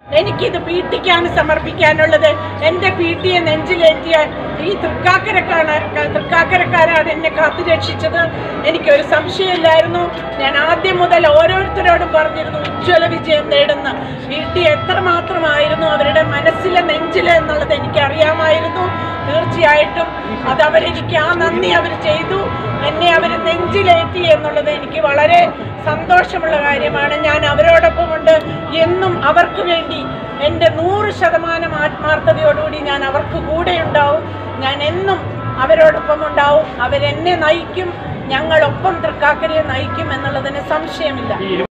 എനിക്കിത് പി ടിക്കാണ് സമർപ്പിക്കാനുള്ളത് എൻ്റെ പി ടിയെ നെഞ്ചിലേറ്റിയ ഈ തൃക്കാക്കരക്കാണ് തൃക്കാക്കരക്കാരാണ് എന്നെ കാത്തു രക്ഷിച്ചത് എനിക്കൊരു സംശയമില്ലായിരുന്നു ഞാൻ ആദ്യം മുതൽ ഓരോരുത്തരോടും പറഞ്ഞിരുന്നു ഉജ്ജ്വല വിജയം നേടുന്ന പി ടി എത്രമാത്രമായിരുന്നു അവരുടെ മനസ്സിലെ നെഞ്ചില് എന്നുള്ളത് എനിക്കറിയാമായിരുന്നു തീർച്ചയായിട്ടും അത് അവരെനിക്ക് ആ നന്ദി അവർ ചെയ്തു എന്നെ അവർ നെഞ്ചിലേറ്റി എന്നുള്ളത് എനിക്ക് വളരെ സന്തോഷമുള്ള കാര്യമാണ് ഞാൻ അവരോടൊപ്പമുണ്ട് എന്നും അവർക്ക് വേണ്ടി എൻ്റെ നൂറ് ശതമാനം ആത്മാർത്ഥതയോടുകൂടി ഞാൻ അവർക്ക് കൂടെ ഉണ്ടാവും ഞാൻ എന്നും അവരോടൊപ്പം ഉണ്ടാവും അവരെന്നെ നയിക്കും ഞങ്ങളൊപ്പം തൃക്കാക്കരയെ നയിക്കും എന്നുള്ളതിന് സംശയമില്ല